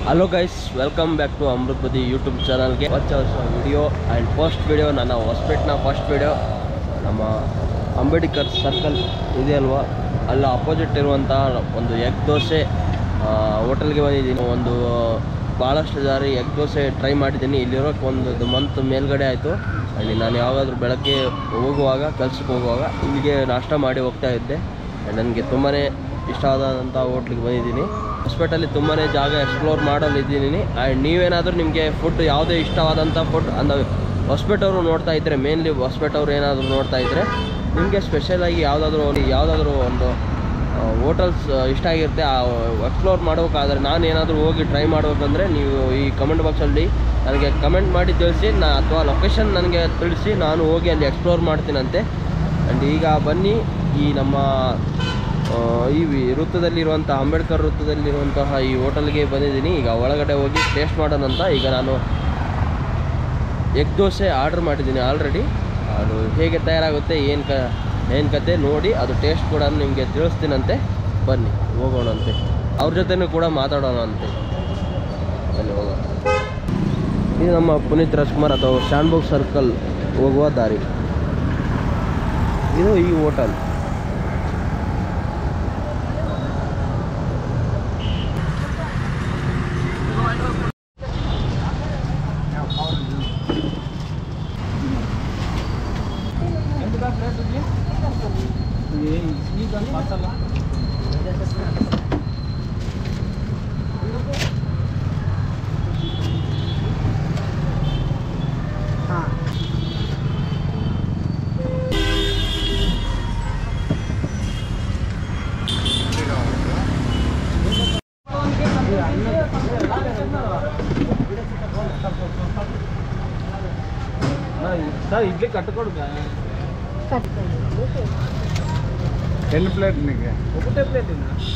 Hello guys welcome back to Amrut ಬದಿ YouTube ಚಾನಲ್ಗೆ ಹೊಸ ಹೊಸ ವಿಡಿಯೋ ಆ್ಯಂಡ್ ಫಸ್ಟ್ ವಿಡಿಯೋ ನನ್ನ ಹೊಸಪೇಟ್ನ ಫಸ್ಟ್ ವಿಡಿಯೋ ನಮ್ಮ ಅಂಬೇಡ್ಕರ್ ಸರ್ಕಲ್ ಇದೆ ಅಲ್ವಾ ಅಲ್ಲ ಅಪೋಸಿಟ್ ಇರುವಂಥ ಒಂದು ಎಗ್ ದೋಸೆ ಹೋಟೆಲ್ಗೆ ಬಂದಿದ್ದೀನಿ ಒಂದು ಭಾಳಷ್ಟು ಜಾರಿ ಎಗ್ ದೋಸೆ ಟ್ರೈ ಮಾಡಿದ್ದೀನಿ ಇಲ್ಲಿರೋಕ್ಕೆ ಒಂದು ಮಂತ್ ಮೇಲ್ಗಡೆ ಆಯಿತು ಅಲ್ಲಿ ನಾನು ಯಾವಾಗಾದ್ರೂ ಬೆಳಗ್ಗೆ ಹೋಗುವಾಗ ಕೆಲ್ಸಕ್ಕೆ ಹೋಗುವಾಗ ಇಲ್ಲಿಗೆ ನಾಷ್ಟ ಮಾಡಿ ಹೋಗ್ತಾ ಇದ್ದೆ ನನಗೆ ತುಂಬಾ ಇಷ್ಟವಾದಂಥ ಹೋಟ್ಲಿಗೆ ಬಂದಿದ್ದೀನಿ ಹೊಸಪೇಟಲ್ಲಿ ತುಂಬಾ ಜಾಗ ಎಕ್ಸ್ಪ್ಲೋರ್ ಮಾಡಲು ಇದ್ದೀನಿ ಆ್ಯಂಡ್ ನೀವೇನಾದರೂ ನಿಮಗೆ ಫುಡ್ ಯಾವುದೇ ಇಷ್ಟವಾದಂಥ ಫುಡ್ ಅಂದರೆ ಹೊಸಪೇಟವರು ನೋಡ್ತಾ ಇದ್ದರೆ ಮೇನ್ಲಿ ಹೊಸಪೇಟವ್ರು ಏನಾದರೂ ನೋಡ್ತಾ ಇದ್ದರೆ ನಿಮಗೆ ಸ್ಪೆಷಲಾಗಿ ಯಾವುದಾದ್ರೂ ಒಂದು ಯಾವುದಾದ್ರೂ ಒಂದು ಹೋಟೆಲ್ಸ್ ಇಷ್ಟ ಆಗಿರುತ್ತೆ ಆ ಎಕ್ಸ್ಪ್ಲೋರ್ ಮಾಡ್ಬೇಕಾದ್ರೆ ನಾನು ಏನಾದರೂ ಹೋಗಿ ಟ್ರೈ ಮಾಡ್ಬೇಕಂದ್ರೆ ನೀವು ಈ ಕಮೆಂಟ್ ಬಾಕ್ಸಲ್ಲಿ ನನಗೆ ಕಮೆಂಟ್ ಮಾಡಿ ತಿಳಿಸಿ ನಾ ಅಥವಾ ಲೊಕೇಶನ್ ನನಗೆ ತಿಳಿಸಿ ನಾನು ಹೋಗಿ ಅಲ್ಲಿ ಎಕ್ಸ್ಪ್ಲೋರ್ ಮಾಡ್ತೀನಂತೆ ಆ್ಯಂಡ್ ಈಗ ಬನ್ನಿ ಈ ನಮ್ಮ ಆ, ಈ ವಿ- ವೃತ್ತದಲ್ಲಿರುವಂಥ ಅಂಬೇಡ್ಕರ್ ವೃತ್ತದಲ್ಲಿರುವಂತಹ ಈ ಹೋಟೆಲ್ಗೆ ಬಂದಿದ್ದೀನಿ ಈಗ ಒಳಗಡೆ ಹೋಗಿ ಟೇಸ್ಟ್ ಮಾಡೋಣ ಅಂತ ಈಗ ನಾನು ಎಗ್ ದೋಸೆ ಆರ್ಡ್ರ್ ಮಾಡಿದ್ದೀನಿ ಆಲ್ರೆಡಿ ಅದು ಹೇಗೆ ತಯಾರಾಗುತ್ತೆ ಏನು ಕ ಏನು ಕತೆ ನೋಡಿ ಅದು ಟೇಸ್ಟ್ ಕೂಡ ನಿಮಗೆ ತಿಳಿಸ್ತೀನಂತೆ ಬನ್ನಿ ಹೋಗೋಣಂತೆ ಅವ್ರ ಜೊತೆನೂ ಕೂಡ ಮಾತಾಡೋಣ ಅಂತೆ ಬನ್ನಿ ಹೋಗೋಣ ಇದು ನಮ್ಮ ಪುನೀತ್ ರಾಜ್ಕುಮಾರ್ ಅಥವಾ ಶಾನ್ಭೋಗ್ ಸರ್ಕಲ್ ಹೋಗುವ ದಾರಿ ಇದು ಈ ಹೋಟೆಲ್ ಇಡ್ಲಿ ಕಟ್ಕೊಡ್ಗ ಎಲ್ಲಿ ಪ್ಲೇಟ್ ನಿಮಗೆ ఒకటే ప్లేట్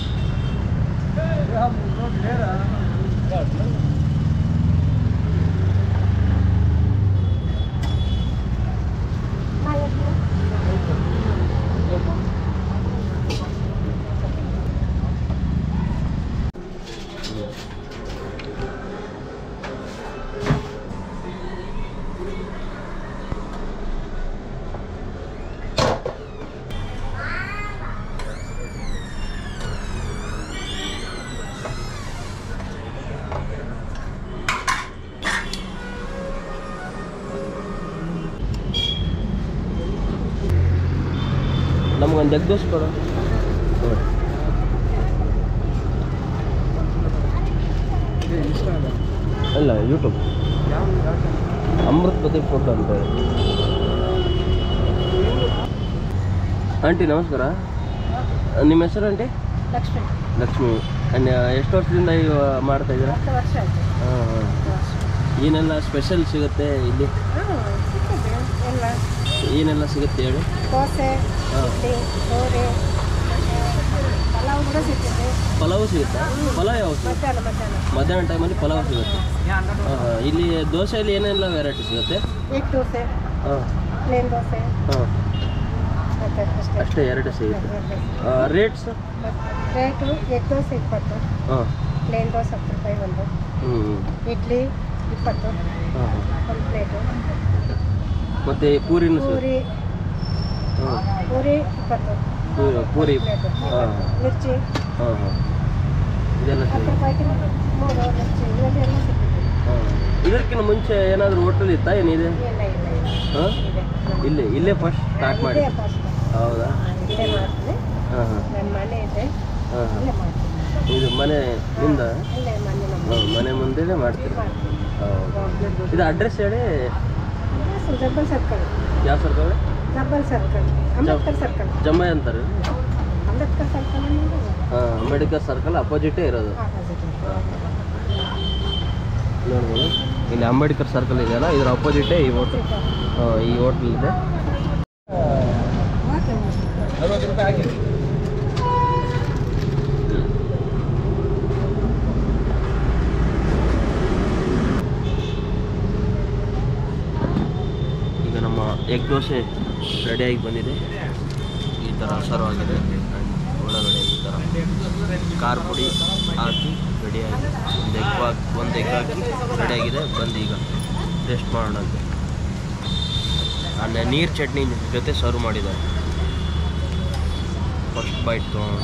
ನಮ್ಗೊಂದು ಎಗ್ ದೋಸೆ ಕೊಡು ನೋಡಿ ಇಷ್ಟ ಅಲ್ಲ ಅಲ್ಲ ಯೂಟ್ಯೂಬ್ ಅಮೃತ್ ಬದಿ ಫುಡ್ ಅಂತ ಹೇಳಿ ಆಂಟಿ ನಮಸ್ಕಾರ ನಿಮ್ಮ ಹೆಸರು ಆಂಟಿ ಲಕ್ಷ್ಮಿ ಲಕ್ಷ್ಮಿ ಅಂಡ್ ಎಷ್ಟು ವರ್ಷದಿಂದ ಈಗ ಮಾಡ್ತಾ ಇದ್ದೀರಾ ಹತ್ತು ವರ್ಷ ಆಯ್ತು ಹಾಂ ಹಾಂ ಏನೆಲ್ಲ ಸ್ಪೆಷಲ್ ಸಿಗುತ್ತೆ ಇಲ್ಲಿ ಹಾಂ ಸಿಕ್ಕಿದೆ ಎಲ್ಲ ಏನೆಲ್ಲ ಸಿಗುತ್ತೆ ಹೇಳಿ ದೋಸೆ ಹಾಂ ಇಡ್ಲಿ ಪೂರಿ ಪಲಾವ್ ಕೂಡ ಸಿಕ್ಕಿದೆ ಪಲಾವು ಸಿಗುತ್ತಾ ಪಲಾವ್ ಯಾವ ಮಧ್ಯಾಹ್ನ ಮಧ್ಯಾಹ್ನ ಮಧ್ಯಾಹ್ನ ಟೈಮಲ್ಲಿ ಪಲಾವ್ ಸಿಗುತ್ತೆ ಹಾಂ ಹಾಂ ಇಲ್ಲಿ ದೋಸೆಯಲ್ಲಿ ಏನೆಲ್ಲ ವೆರೈಟಿ ಸಿಗುತ್ತೆ ಎಗ್ ದೋಸೆ ಹಾಂ ಪ್ಲೇನ್ ದೋಸೆ ಹಾಂ ಮತ್ತೆ ಅಷ್ಟೇ ಅಷ್ಟೇ ಎರಡು ಸಿಗುತ್ತೆ ರೇಟ್ಸ್ ರೇಟು ಎಗ್ ದೋಸೆ ಇಪ್ಪತ್ತು ಹಾಂ ಪ್ಲೇನ್ ದೋಸೆ ಹತ್ತು ರೂಪಾಯಿ ಒಂದು ಹ್ಞೂ ಇಡ್ಲಿ ಇಪ್ಪತ್ತು ಹಾಂ ಹಾಂ ಒಂದು ಪ್ಲೇಟು ಮತ್ತು ಪೂರಿನೂ ಸಿಗುತ್ತೆ ಪೂರಿ ಹಾಂ ಪೂರಿ ಇಪ್ಪತ್ತು ಪೂರಿ ಪೂರಿ ಪ್ಲೇಟು ಹಾಂ ಮಿರ್ಚಿ ಹಾಂ ಹಾಂ ಇದೆಲ್ಲ ಹತ್ತು ಸಿಗುತ್ತೆ ರೂಪಾಯಿಗೆ ಮೂರು ಮಿರ್ಚಿ ಇವೆಲ್ಲ ಸಿಕ್ಕಿದೆ ಹಾಂ ಇದಕ್ಕಿಂತ ಮುಂಚೆ ಏನಾದರೂ ಹೋಟೆಲ್ ಇತ್ತಾ ಏನಿದೆ ಇಲ್ಲ ಇಲ್ಲ ಇಲ್ಲ ಹಾಂ ಇದೆ ಇಲ್ಲೇ ಇಲ್ಲೇ ಫಸ್ಟ್ ಸ್ಟಾರ್ಟ್ ಮಾಡಿ ಇದೇ first. ಹೌದಾ ಇಲ್ಲೇ ಮಾಡ್ತೀನಿ ಹಾಂ ಹಾಂ ನನ್ನ ಮನೆ ಇದೆ ಹಾಂ ಹಾಂ ಇಲ್ಲೇ ಮಾಡ್ತೀನಿ ಇದು ಮನೆ ನಿಂದ ಇಲ್ಲೇ ಮನೆ ನಮ್ಮ ಹಾಂ ಮನೆ ಮುಂದೆನೇ ಮಾಡ್ತೀರಿ ಮಾಡ್ತೀನಿ ಹೌದು ಇದು ಅಡ್ರೆಸ್ ಹೇಳಿ ಜಬ್ಬಲ್ ಸರ್ಕಲ್ ಯಾವ circle Jabbal circle Ambedkar circle ಜಮ್ಮ ಅಂತಾರೆ ಅಂಬೇಡ್ಕರ್ ಸರ್ಕಲ್ ಹಾಂ ಅಂಬೇಡ್ಕರ್ ಸರ್ಕಲ್ ಅಪೋಸಿಟೇ ಇರೋದು ನೋಡ್ಬೋದು ಇಲ್ಲಿ ಅಂಬೇಡ್ಕರ್ ಸರ್ಕಲ್ ಇದೆಯಲ್ಲ ಇದ್ರ ಅಪೋಸಿಟೇ ಈ ಹೋಟೆಲ್ ಈ ಹೋಟ್ಲ್ ಇದೆ ಅರವತ್ತು ರೂಪಾಯಿ ಹಾಕಿ ಈಗ ನಮ್ಮ ಎಗ್ ದೋಸೆ ರೆಡಿಯಾಗಿ ಬಂದಿದೆ ಥರ ಸರ್ವ್ ಆಗಿದೆ ಆ್ಯಂಡ್ ಒಳಗಡೆ ಈ ಥರ ಖಾರ ಪುಡಿ ಹಾಕಿ ರೆಡಿ ರೆಡಿಯಾಗಿ ಒಂದು ಎಗ್ ಹಾಕಿ ಒಂದು ಎಗ್ ಹಾಕಿ ರೆಡಿಯಾಗಿದೆ ಬಂದು ಈಗ ಟೇಸ್ಟ್ ಮಾಡೋಣ ಅಂತ ಆ ನೀರು ಚಟ್ನಿ ಜೊತೆ ಸರ್ವ್ ಮಾಡಿದ್ದಾರೆ ಫಸ್ಟ್ ಬೈಟ್ ತೊಗೊಳೋಣ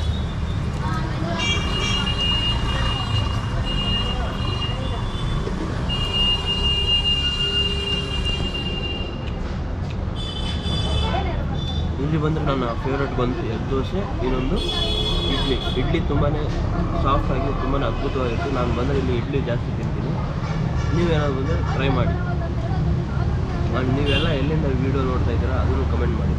ಇಲ್ಲಿ ಬಂದರೆ ನನ್ನ ಫೇವ್ರೆಟ್ ಬಂತು ಎಗ್ ದೋಸೆ ಇನ್ನೊಂದು ಇಡ್ಲಿ ಇಡ್ಲಿ ತುಂಬಾ ಸಾಫ್ಟಾಗಿ ತುಂಬಾ ಅದ್ಭುತವಾಗಿತ್ತು ನಾನು ಬಂದರೆ ಇಲ್ಲಿ ಇಡ್ಲಿ ಜಾಸ್ತಿ ತಿಂತೀನಿ ನೀವೇನಾದ್ರು ಬಂದರೆ ಟ್ರೈ ಮಾಡಿ ಆ್ಯಂಡ್ ನೀವೆಲ್ಲ ಎಲ್ಲಿಂದ ವೀಡಿಯೋ ನೋಡ್ತಾ ಇದ್ದೀರಾ ಅದನ್ನು ಕಮೆಂಟ್ ಮಾಡಿ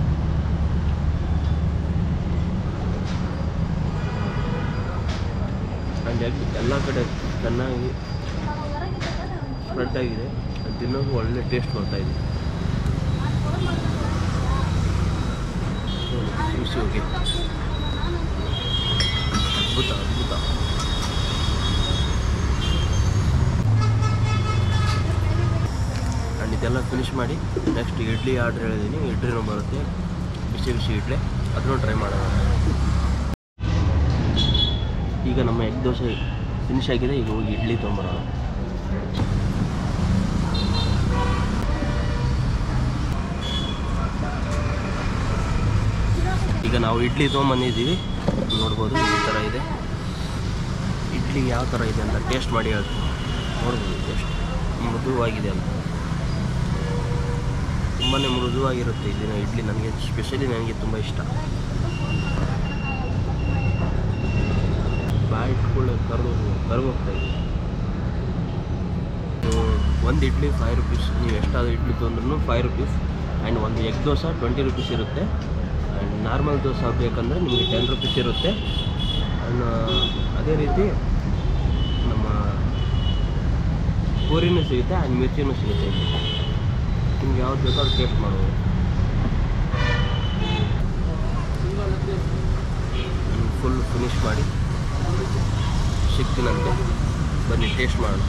ಆ್ಯಂಡ್ ಎಗ್ ಎಲ್ಲ ಕಡೆ ಚೆನ್ನಾಗಿ ಸ್ಪ್ರೆಡ್ ಆಗಿದೆ ಅದ್ ತಿನ್ನೋದು ಒಳ್ಳೆ ಟೇಸ್ಟ್ ಬರ್ತಾ ಇದೆ ಬಿಸಿ ಹೋಗಿ ಅದ್ಭುತ ಅದ್ಭುತ ಆ್ಯಂಡ್ ಇದೆಲ್ಲ ಫಿನಿಶ್ ಮಾಡಿ ನೆಕ್ಸ್ಟ್ ಇಡ್ಲಿ ಆರ್ಡ್ರ್ ಹೇಳಿದ್ದೀನಿ ಇಡ್ಲಿನೂ ಬರುತ್ತೆ ಬಿಸಿ ಬಿಸಿ ಇಡ್ಲಿ ಅದನ್ನು ಟ್ರೈ ಮಾಡೋಣ ಈಗ ನಮ್ಮ ಎಗ್ ದೋಸೆ ಫಿನಿಶ್ ಆಗಿದೆ ಈಗ ಹೋಗಿ ಇಡ್ಲಿ ತೊಗೊಂಬರೋಣ ಈಗ ನಾವು ಇಡ್ಲಿ ತೊಗೊಂಬಂದಿದ್ದೀವಿ ನೋಡ್ಬೋದು ಈ ಥರ ಇದೆ ಇಡ್ಲಿ ಯಾವ ಥರ ಇದೆ ಅಂತ ಟೇಸ್ಟ್ ಮಾಡಿ ಹೇಳ್ತೀನಿ ನೋಡ್ಬೋದು ಎಷ್ಟು ಮೃದುವಾಗಿದೆ ಅಂತ ತುಂಬಾ ಮೃದುವಾಗಿರುತ್ತೆ ಇಲ್ಲಿನ ಇಡ್ಲಿ ನನಗೆ ಸ್ಪೆಷಲಿ ನನಗೆ ತುಂಬ ಇಷ್ಟ ಬಾಯಿ ಇಟ್ಕೊಳ್ಳೋ ಕರ್ದು ಕರ್ಗೋಗ್ತಾ ಇದೆ ಒಂದು ಇಡ್ಲಿ ಫೈವ್ ರುಪೀಸ್ ನೀವು ಎಷ್ಟಾದರೂ ಇಡ್ಲಿ ತೊಂದ್ರೂ ಫೈವ್ ರುಪೀಸ್ ಆ್ಯಂಡ್ ಒಂದು ಎಗ್ ದೋಸೆ ಟ್ವೆಂಟಿ ರುಪೀಸ್ ಇರುತ್ತೆ ಆ್ಯಂಡ್ ನಾರ್ಮಲ್ ದೋಸೆ ಬೇಕಂದರೆ ನಿಮಗೆ ಟೆನ್ ರುಪೀಸ್ ಇರುತ್ತೆ ಆ್ಯಂಡ್ ಅದೇ ರೀತಿ ನಮ್ಮ ಪೂರಿನೂ ಸಿಗುತ್ತೆ ಆ್ಯಂಡ್ ಮಿರ್ಚಿನೂ ಸಿಗುತ್ತೆ ಇಲ್ಲಿ ನಿಮ್ಗೆ ಯಾವ್ದು ಬೇಕೋ ಅದು ಟೇಸ್ಟ್ ಮಾಡ್ಬೋದು ಫುಲ್ ಫಿನಿಶ್ ಮಾಡಿ ಸಿಗ್ತೀನಂತೆ ಬನ್ನಿ ಟೇಸ್ಟ್ ಮಾಡೋಣ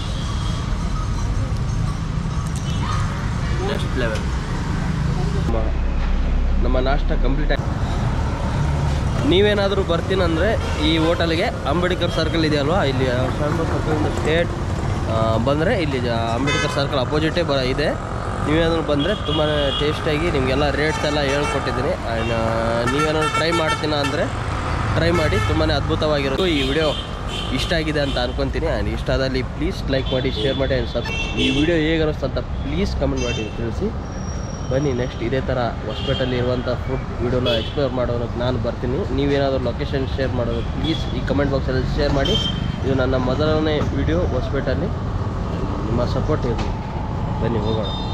ನೆಕ್ಸ್ಟ್ ಲೆವೆಲ್ ನಮ್ಮ ನಮ್ಮ ನಾಷ್ಟ ಕಂಪ್ಲೀಟ್ ಆಗಿ ನೀವೇನಾದರೂ ಬರ್ತೀನಂದರೆ ಈ ಹೋಟೆಲ್ಗೆ ಅಂಬೇಡ್ಕರ್ ಸರ್ಕಲ್ ಇದೆಯಲ್ವಾ ಇಲ್ಲಿ ಶಾಂಬ ಸರ್ಕಲಿಂದ ಸ್ಟೇಟ್ ಬಂದರೆ ಇಲ್ಲಿ ಜ- ಅಂಬೇಡ್ಕರ್ ಸರ್ಕಲ್ ಅಪೋಸಿಟೇ ಬ ಇದೆ ನೀವೇನಾದ್ರು ಬಂದರೆ ತುಂಬಾ ಟೇಸ್ಟಾಗಿ ನಿಮಗೆಲ್ಲ ರೇಟ್ಸ್ ಎಲ್ಲ ಹೇಳ್ಕೊಟ್ಟಿದ್ದೀನಿ ಆ್ಯಂಡ್ ನೀವೇನಾದ್ರು ಟ್ರೈ ಮಾಡ್ತೀನ ಅಂದರೆ ಟ್ರೈ ಮಾಡಿ ತುಂಬಾ ಅದ್ಭುತವಾಗಿರೋದು ಈ ವಿಡಿಯೋ ಇಷ್ಟ ಆಗಿದೆ ಅಂತ ಅನ್ಕೊತೀನಿ ಆ್ಯಂಡ್ ಇಷ್ಟ ಆದಲ್ಲಿ ಪ್ಲೀಸ್ ಲೈಕ್ ಮಾಡಿ ಶೇರ್ ಮಾಡಿ ಆ್ಯಂಡ್ ಸಬ್ ಈ ವಿಡಿಯೋ ಹೇಗೆ ಅನ್ನಿಸ್ತು ಅಂತ ಪ್ಲೀಸ್ ಕಮೆಂಟ್ ಮಾಡಿ ತಿಳಿಸಿ ಬನ್ನಿ ನೆಕ್ಸ್ಟ್ ಇದೇ ಥರ ಹೊಸಪೇಟಲ್ಲಿ ಇರುವಂಥ ಫುಡ್ ವಿಡಿಯೋನ ಎಕ್ಸ್ಪ್ಲೋರ್ ಮಾಡೋದಕ್ಕೆ ನಾನು ಬರ್ತೀನಿ ನೀವೇನಾದರೂ ಲೊಕೇಶನ್ ಶೇರ್ ಮಾಡೋದು ಪ್ಲೀಸ್ ಈ ಕಮೆಂಟ್ ಬಾಕ್ಸಲ್ಲಿ ಶೇರ್ ಮಾಡಿ ಇದು ನನ್ನ ಮೊದಲನೇ ವಿಡಿಯೋ ಹೊಸಪೇಟಲ್ಲಿ ನಿಮ್ಮ ಸಪೋರ್ಟ್ ಇರಲಿ ಬನ್ನಿ ಹೋಗೋಣ